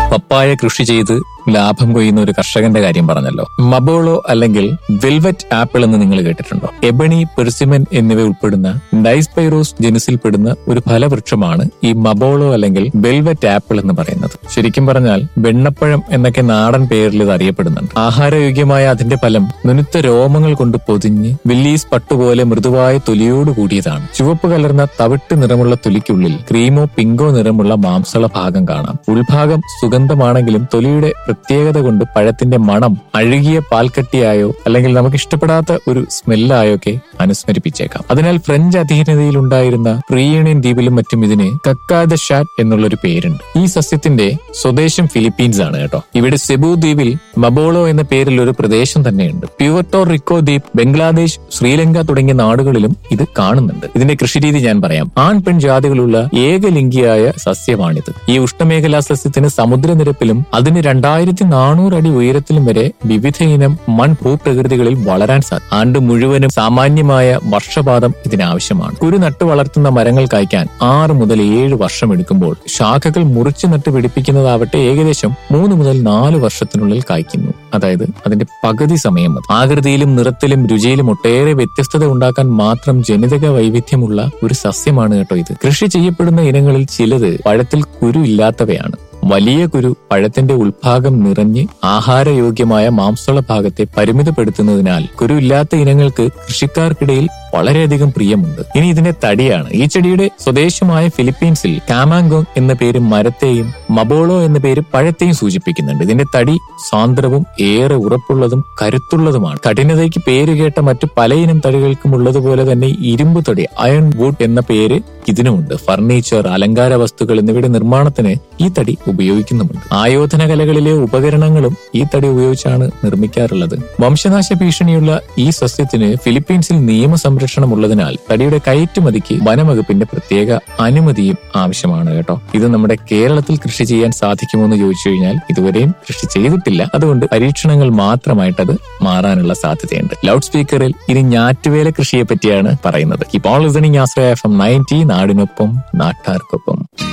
പപ്പായ കൃഷി ചെയ്ത് ലാഭം കൊയ്യുന്ന ഒരു കർഷകന്റെ കാര്യം പറഞ്ഞല്ലോ മബോളോ അല്ലെങ്കിൽ വെൽവെറ്റ് ആപ്പിൾ എന്ന് നിങ്ങൾ കേട്ടിട്ടുണ്ടോ എബണി പെർസിമൻ എന്നിവ ഉൾപ്പെടുന്ന ഡൈസ്പൈറോസ് ജനുസിൽപ്പെടുന്ന ഒരു ഫലവൃക്ഷമാണ് ഈ മബോളോ അല്ലെങ്കിൽ വെൽവെറ്റ് ആപ്പിൾ എന്ന് പറയുന്നത് ശരിക്കും പറഞ്ഞാൽ വെണ്ണപ്പഴം എന്നൊക്കെ നാടൻ പേരിൽ ഇത് അറിയപ്പെടുന്നുണ്ട് ആഹാരയോഗ്യമായ അതിന്റെ ഫലം നുനുത്ത രോമങ്ങൾ കൊണ്ട് പൊതിഞ്ഞ് വില്ലീസ് പട്ടുപോലെ മൃദുവായ തൊലിയോട് കൂടിയതാണ് ചുവപ്പ് കലർന്ന തവിട്ട് നിറമുള്ള തൊലിക്കുള്ളിൽ ക്രീമോ പിങ്കോ നിറമുള്ള മാംസള ഭാഗം കാണാം ഉൾഭാഗം സുഗന്ധമാണെങ്കിലും തൊലിയുടെ പ്രത്യേകത കൊണ്ട് പഴത്തിന്റെ മണം അഴുകിയ പാൽക്കട്ടിയായോ അല്ലെങ്കിൽ നമുക്ക് ഇഷ്ടപ്പെടാത്ത ഒരു സ്മെല്ലായോ ഒക്കെ അനുസ്മരിപ്പിച്ചേക്കാം അതിനാൽ ഫ്രഞ്ച് അധീനതയിൽ ഉണ്ടായിരുന്ന പ്രീയൂണിയൻ ദ്വീപിലും മറ്റും ഇതിന് കക്കാദ ഷാറ്റ് എന്നുള്ളൊരു പേരുണ്ട് ഈ സസ്യത്തിന്റെ സ്വദേശം ഫിലിപ്പീൻസ് ആണ് കേട്ടോ ഇവിടെ സെബു ദ്വീപിൽ മബോളോ എന്ന പേരിൽ ഒരു പ്രദേശം തന്നെയുണ്ട് പ്യുവർട്ടോ റിക്കോ ദ്വീപ് ബംഗ്ലാദേശ് ശ്രീലങ്ക തുടങ്ങിയ നാടുകളിലും ഇത് കാണുന്നുണ്ട് ഇതിന്റെ കൃഷിരീതി ഞാൻ പറയാം ആൺ പെൺ ജാതികളുള്ള ഏകലിംഗിയായ സസ്യമാണിത് ഈ ഉഷ്ണമേഖലാ സസ്യത്തിന് സമുദ്രനിരപ്പിലും അതിന് രണ്ടായിരത്തി നാനൂറ് അടി ഉയരത്തിലും വരെ വിവിധ ഇനം മൺ ഭൂപ്രകൃതികളിൽ വളരാൻ സാധിക്കും ആണ്ട് മുഴുവനും സാമാന്യമായ വർഷപാതം ഇതിനാവശ്യമാണ് കുരു നട്ടു വളർത്തുന്ന മരങ്ങൾ കായ്ക്കാൻ ആറ് മുതൽ ഏഴ് വർഷം എടുക്കുമ്പോൾ ശാഖകൾ മുറിച്ചു നട്ട് പിടിപ്പിക്കുന്നതാവട്ടെ ഏകദേശം മൂന്ന് മുതൽ നാല് വർഷത്തിനുള്ളിൽ കായ്ക്കുന്നു അതായത് അതിന്റെ പകുതി സമയം മതി ആകൃതിയിലും നിറത്തിലും രുചിയിലും ഒട്ടേറെ വ്യത്യസ്തത ഉണ്ടാക്കാൻ മാത്രം ജനിതക വൈവിധ്യമുള്ള ഒരു സസ്യമാണ് കേട്ടോ ഇത് കൃഷി ചെയ്യപ്പെടുന്ന ഇനങ്ങളിൽ ചിലത് പഴത്തിൽ കുരു ഇല്ലാത്തവയാണ് വലിയ കുരു പഴത്തിന്റെ ഉൾഭാഗം നിറഞ്ഞ് ആഹാരയോഗ്യമായ മാംസള ഭാഗത്തെ പരിമിതപ്പെടുത്തുന്നതിനാൽ കുരു ഇല്ലാത്ത ഇനങ്ങൾക്ക് കൃഷിക്കാർക്കിടയിൽ വളരെയധികം പ്രിയമുണ്ട് ഇനി ഇതിന്റെ തടിയാണ് ഈ ചെടിയുടെ സ്വദേശമായ ഫിലിപ്പീൻസിൽ കാമാങ്കോങ് എന്ന പേര് മരത്തെയും മബോളോ എന്ന പേര് പഴത്തെയും സൂചിപ്പിക്കുന്നുണ്ട് ഇതിന്റെ തടി സാന്ദ്രവും ഏറെ ഉറപ്പുള്ളതും കരുത്തുള്ളതുമാണ് കഠിനതയ്ക്ക് പേര് കേട്ട മറ്റു പലയിനം തടികൾക്കും ഉള്ളതുപോലെ തന്നെ ഇരുമ്പ് തടി അയൺ വുഡ് എന്ന പേര് ഇതിനുമുണ്ട് ഫർണിച്ചർ അലങ്കാര വസ്തുക്കൾ എന്നിവയുടെ നിർമ്മാണത്തിന് ഈ തടി ഉപയോഗിക്കുന്നുമുണ്ട് ആയോധന കലകളിലെ ഉപകരണങ്ങളും ഈ തടി ഉപയോഗിച്ചാണ് നിർമ്മിക്കാറുള്ളത് വംശനാശ ഭീഷണിയുള്ള ഈ സസ്യത്തിന് ഫിലിപ്പീൻസിൽ നിയമ സംരക്ഷണം ഉള്ളതിനാൽ തടിയുടെ കയറ്റുമതിക്ക് വനംവകുപ്പിന്റെ പ്രത്യേക അനുമതിയും ആവശ്യമാണ് കേട്ടോ ഇത് നമ്മുടെ കേരളത്തിൽ കൃഷി ചെയ്യാൻ സാധിക്കുമോ എന്ന് ചോദിച്ചു കഴിഞ്ഞാൽ ഇതുവരെയും കൃഷി ചെയ്തിട്ടില്ല അതുകൊണ്ട് പരീക്ഷണങ്ങൾ മാത്രമായിട്ട് അത് മാറാനുള്ള സാധ്യതയുണ്ട് ലൗഡ് സ്പീക്കറിൽ ഇനി ഞാറ്റുവേല കൃഷിയെ പറ്റിയാണ് പറയുന്നത് ഇപ്പോൾ listening Ashraya F M ninety നാടിനൊപ്പം നാട്ടാർക്കൊപ്പം